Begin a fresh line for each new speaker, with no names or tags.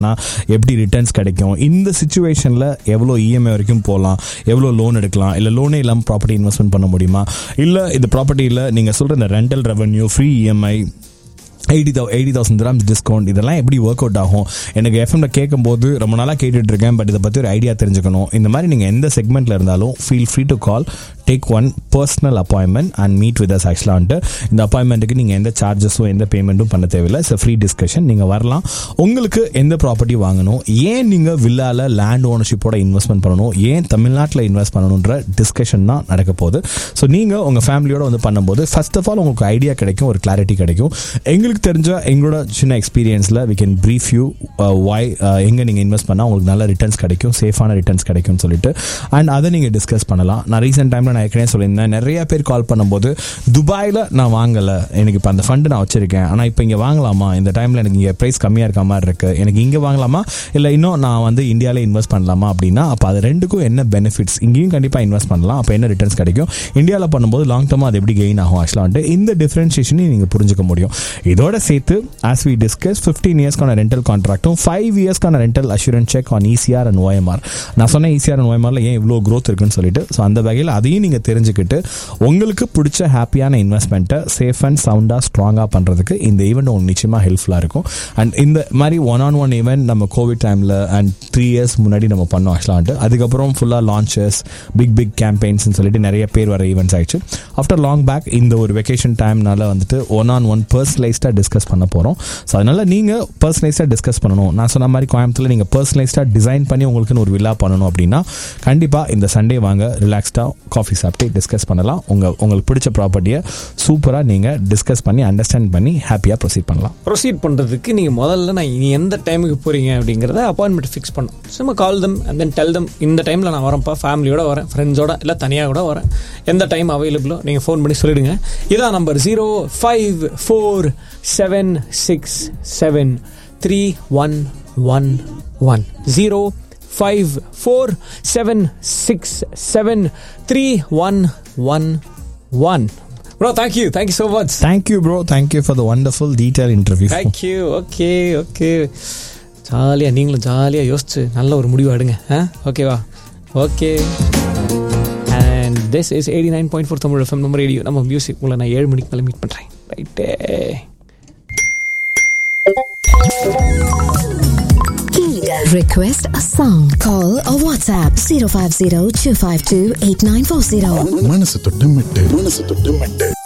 எப்படி ரிட்டர்ன்ஸ் கிடைக்கும் இந்த சுச்சுவேஷனில் எவ்வளோ இஎம்ஐ வரைக்கும் போகலாம் எவ்வளோ லோன் எடுக்கலாம் இல்லை லோனே இல்லாமல் ப்ராப்பர்ட்டி இன்வெஸ்ட்மெண்ட் பண்ண முடியுமா இல்லை இந்த ப்ராப்பர்ட்டியில் நீங்கள் சொல்கிற இந்த rental revenue free EMI eighty thou eighty thousand grams discount இதெல்லாம் எப்படி ஒர்க் அவுட் ஆகும் எனக்கு எஃப்எம்ல கேட்கும்போது ரொம்ப நாளாக கேட்டுட்டு இருக்கேன் பட் இதை பற்றி ஒரு ஐடியா தெரிஞ்சுக்கணும் இந்த மாதிரி நீங்கள் எந்த செக்மெண்ட்டில் இருந்தாலும் feel free to call take one personal appointment and meet with us ஆக்சுவலாக வந்துட்டு இந்த அப்பாயின்மெண்ட்டுக்கு நீங்கள் எந்த சார்ஜஸும் எந்த பேமெண்ட்டும் பண்ண தேவையில்லை இட்ஸ் ஃப்ரீ டிஸ்கஷன் நீங்கள் வரலாம் உங்களுக்கு எந்த ப்ராப்பர்ட்டி வாங்கணும் ஏன் நீங்கள் வில்லால லேண்ட் ஓனர்ஷிப்போட இன்வெஸ்ட்மெண்ட் பண்ணணும் ஏன் தமிழ்நாட்டில் இன்வெஸ்ட் பண்ணணுன்ற டிஸ்கஷன் தான் நடக்க போகுது ஸோ நீங்கள் உங்கள் ஃபேமிலியோட வந்து பண்ணும்போது ஃபர்ஸ்ட் ஆஃப் ஆல் உங்களுக்கு ஐடியா கிடைக்கும் ஒரு கிளாரிட்டி கிடைக்கும் எங்களுக்கு தெரிஞ்ச எங்களோட சின்ன எக்ஸ்பீரியன்ஸில் we can brief you why எங்கே நீங்கள் இன்வெஸ்ட் பண்ணால் உங்களுக்கு நல்ல ரிட்டர்ன்ஸ் கிடைக்கும் சேஃபான ரிட்டர்ன்ஸ் கிடைக்கும்னு சொல்லிட்டு அண்ட் அதை நீங்கள் டிஸ்கஸ் பண்ணலாம் நான் ரீசெண்ட் டைமில் நான் ஏற்கனவே சொல்லியிருந்தேன் நிறைய பேர் கால் பண்ணும்போது துபாயில் நான் வாங்கலை எனக்கு இப்போ அந்த ஃபண்டு நான் வச்சிருக்கேன் ஆனால் இப்போ இங்கே வாங்கலாமா இந்த டைமில் எனக்கு இங்கே ப்ரைஸ் கம்மியாக இருக்க மாதிரி இருக்குது எனக்கு இங்கே வாங்கலாமா இல்லை இன்னும் நான் வந்து இந்தியாவிலே இன்வெஸ்ட் பண்ணலாமா அப்படின்னா அப்போ அது ரெண்டுக்கும் என்ன பெனிஃபிட்ஸ் இங்கேயும் கண்டிப்பாக இன்வெஸ்ட் பண்ணலாம் அப்போ என்ன ரிட்டர்ன்ஸ் கிடைக்கும் இந்தியாவில் பண்ணும்போது லாங் டர்மாக அது எப்படி கெயின் ஆகும் ஆக்சுவலாக வந்துட்டு இந்த டிஃப்ரென்ஷியேஷனையும் நீங்கள் புரிஞ்சுக்க முடியும் இதோட சேர்த்து ஆஸ் வி டிஸ்கஸ் ஃபிஃப்டீன் இயர்ஸ்க்கான ரெண்டல் கான்ட்ராக்டும் ஃபைவ் இயர்ஸ்க்கான rental assurance check on ECR and OMR நான் சொன்னேன் இசிஆர் அண்ட் ஓஎம்ஆரில் ஏன் இவ்வளோ க்ரோத் இருக்குன்னு சொல்லிட்டு ஸோ அந்த வகையில் அதையும் நீங்கள் தெரிஞ்சுக்கிட்டு உங்களுக்கு பிடிச்ச ஹாப்பியான இன்வெஸ்ட்மெண்ட்டை சேஃப் அண்ட் சவுண்டாக ஸ்ட்ராங்காக பண்ணுறதுக்கு இந்த ஈவெண்ட் உங்களுக்கு நிச்சயமாக ஹெல்ப்ஃபுல்லாக இருக்கும் அண்ட் இந்த மாதிரி ஒன் ஆன் ஒன் ஈவெண்ட் நம்ம கோவிட் டைமில் அண்ட் த்ரீ இயர்ஸ் முன்னாடி நம்ம பண்ணோம் ஆக்சுவலாக அதுக்கப்புறம் ஃபுல்லாக லான்ச்சஸ் பிக் பிக் கேம்பெயின்ஸ்னு சொல்லிட்டு நிறைய பேர் வர ஈவெண்ட்ஸ் ஆயிடுச்சு ஆஃப்டர் லாங் பேக் இந்த ஒரு வெக்கேஷன் டைம்னால வந்துட்டு ஒன் ஆன் ஒன் பர்சனலைஸ்டாக டிஸ்கஸ் பண்ண போகிறோம் ஸோ அதனால் நீங்கள் பர்சனலைஸ்டாக டிஸ்கஸ் பண்ணணும் நான் சொன்ன மாதிரி கோயம்புத்தூரில் நீங்கள் பர்சனலைஸ்டாக டிசைன் பண்ணி உங்களுக்குன்னு ஒரு வில்லா பண்ணணும் அப்படின்னா கண்டிப்பாக இந்த சண்டே வாங்க ரிலாக்ஸ்டாக காஃபி சாப்பிட்டு டிஸ்கஸ் பண்ணலாம் உங்கள் உங்களுக்கு பிடிச்ச ப்ராப்பர்ட்டியை சூப்பராக நீங்கள் டிஸ்கஸ் பண்ணி அண்டர்ஸ்டாண்ட் பண்ணி ஹாப்பியாக ப்ரொசீட் பண்ணலாம்
ப்ரொசீட் பண்ணுறதுக்கு நீங்கள் முதல்ல நான் இனி எந்த டைமுக்கு போகிறீங்க அப்படிங்கிறத அப்பாயின்மெண்ட் ஃபிக்ஸ் பண்ணும் சும்மா கால் them and then tell them இந்த டைமில் நான் வரேன்ப்பா ஃபேமிலியோட வரேன் ஃப்ரெண்ட்ஸோட இல்லை தனியாக கூட வரேன் எந்த டைம் அவைலபிளோ நீங்கள் ஃபோன் பண்ணி சொல்லிடுங்க இதான் number zero five four seven six seven three one one one zero five four seven six seven three one one one bro thank you thank you so much
thank you bro thank you for the wonderful detail interview
thank you okay okay ஜாலியாக நீங்களும் ஜாலியாக யோசிச்சு நல்ல ஒரு முடிவு எடுங்க ஆ ஓகேவா okay and this is eighty nine point four Tamil FM நம்ம ரேடியோ நம்ம மியூசிக் உங்களை நான் ஏழு மணிக்கு மேலே மீட் பண்ணுறேன் ரைட்டே
Request a song. Call or WhatsApp 050 252 8940.
மனசு தொட்டு மெட்டு மனசு தொட்டு மெட்டு